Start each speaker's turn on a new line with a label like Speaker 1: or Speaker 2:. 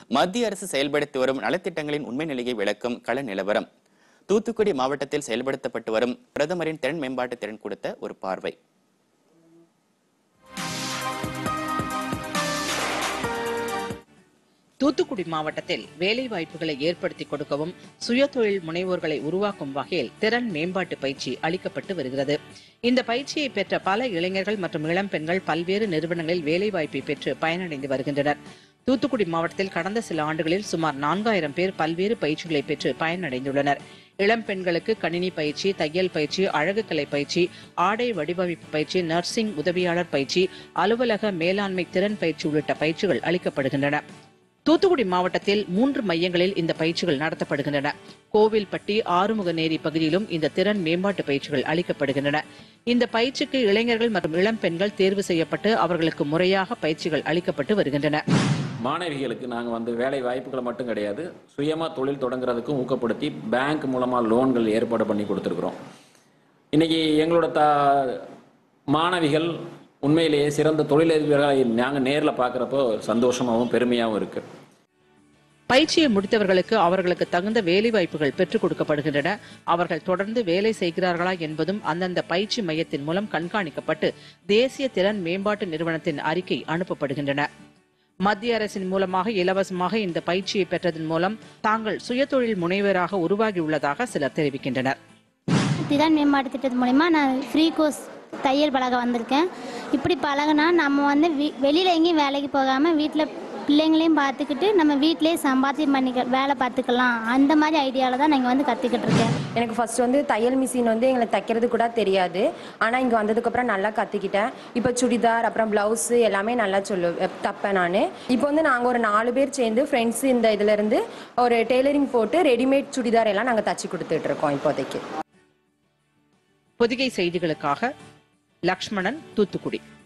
Speaker 1: மத்திய அரசு செயல்படுத்தி வரும் நலத்திட்டங்களின் உண்மை நிலையை விளக்கும் கள நிலவரம் தூத்துக்குடி மாவட்டத்தில் செயல்படுத்தப்பட்டு வரும் பிரதமரின் திறன் மேம்பாட்டு திறன் கொடுத்த ஒரு பார்வை
Speaker 2: தூத்துக்குடி மாவட்டத்தில் வேலை வாய்ப்புகளை ஏற்படுத்தி கொடுக்கவும் சுயதொழில் முனைவோர்களை உருவாக்கும் வகையில் திறன் மேம்பாட்டு பயிற்சி அளிக்கப்பட்டு வருகிறது இந்த பயிற்சியை பெற்ற பல இளைஞர்கள் மற்றும் இளம் பெண்கள் பல்வேறு நிறுவனங்களில் வேலை வாய்ப்பை பெற்று பயனடைந்து வருகின்றனர் தூத்துக்குடி மாவட்டத்தில் கடந்த சில ஆண்டுகளில் சுமார் நான்காயிரம் பேர் பல்வேறு பயிற்சிகளை பெற்று பயனடைந்துள்ளனர் இளம் பெண்களுக்கு கணினி பயிற்சி தையல் பயிற்சி அழகுக்கலை பயிற்சி ஆடை வடிவமைப்பு பயிற்சி நர்சிங் உதவியாளர் பயிற்சி அலுவலக மேலாண்மை திறன் பயிற்சி உள்ளிட்ட பயிற்சிகள் அளிக்கப்படுகின்றன தூத்துக்குடி மாவட்டத்தில் மூன்று மையங்களில் இந்த பயிற்சிகள் நடத்தப்படுகின்றன கோவில்பட்டி ஆறுமுகநேரி பகுதியிலும் இந்த திறன் மேம்பாட்டு பயிற்சிகள் அளிக்கப்படுகின்றன இந்த பயிற்சிக்கு இளைஞர்கள் மற்றும் இளம் பெண்கள் தேர்வு செய்யப்பட்டு அவர்களுக்கு முறையாக பயிற்சிகள் அளிக்கப்பட்டு வருகின்றன
Speaker 3: மாணவிகளுக்கு நாங்கள் வந்து வேலை வாய்ப்புகளை மட்டும் கிடையாது சுயமாக தொழில் தொடங்குறதுக்கும் ஊக்கப்படுத்தி பேங்க் மூலமாக லோன்கள் ஏற்பாடு பண்ணி கொடுத்துருக்குறோம் இன்றைக்கி எங்களோட த மாணவிகள் உண்மையிலேயே சிறந்த தொழிலதிபர்களை நாங்கள் நேரில் பார்க்குறப்போ சந்தோஷமாகவும் பெருமையாகவும் இருக்குது
Speaker 2: பயிற்சியை முடித்தவர்களுக்கு அவர்களுக்கு தகுந்த வேலை வாய்ப்புகள் பெற்றுக் கொடுக்கப்படுகின்றன அவர்கள் தொடர்ந்து வேலை செய்கிறார்களா என்பதும் அந்தந்த பயிற்சி மையத்தின் மூலம் கண்காணிக்கப்பட்டு தேசிய திறன் மேம்பாட்டு நிறுவனத்தின் அறிக்கை அனுப்பப்படுகின்றன மத்திய அரசின் மூலமாக இலவசமாக இந்த பயிற்சியை பெற்றதன் மூலம் தாங்கள் சுயதொழில் முனைவராக உருவாகியுள்ளதாக சிலர் தெரிவிக்கின்றனர்
Speaker 4: திறன் மேம்பாட்டு திட்டத்து மூலிமா நான் ஃப்ரீ கோர்ஸ் தையல் பழக வந்திருக்கேன் இப்படி பழகுனா நம்ம வந்து வீ வெளியில் எங்கேயும் வேலைக்கு போகாமல் வீட்டில் பிள்ளைங்களையும் பார்த்துக்கிட்டு நம்ம வீட்டிலேயே சம்பாத்தியம் பண்ணிக்க வேலை பார்த்துக்கலாம் அந்த மாதிரி ஐடியாவில் தான் நான் வந்து கற்றுக்கிட்டு இருக்கேன்
Speaker 5: எனக்கு ஃபர்ஸ்ட் வந்து தையல் மிஷின் வந்து எங்களை தைக்கிறது கூட தெரியாது ஆனால் இங்கே வந்ததுக்கப்புறம் நல்லா கற்றுக்கிட்டேன் இப்போ சுடிதார் அப்புறம் ப்ளவுஸு எல்லாமே நல்லா சொல்லு தப்பேன் நான் இப்போ வந்து நாங்கள் ஒரு நாலு பேர் சேர்ந்து ஃப்ரெண்ட்ஸ் இந்த இதுலேருந்து ஒரு டெய்லரிங் போட்டு ரெடிமேட் சுடிதார் எல்லாம் நாங்கள் தச்சு கொடுத்துட்டு இருக்கோம் இப்போதைக்கு
Speaker 2: பொதிகை செய்திகளுக்காக லக்ஷ்மணன் தூத்துக்குடி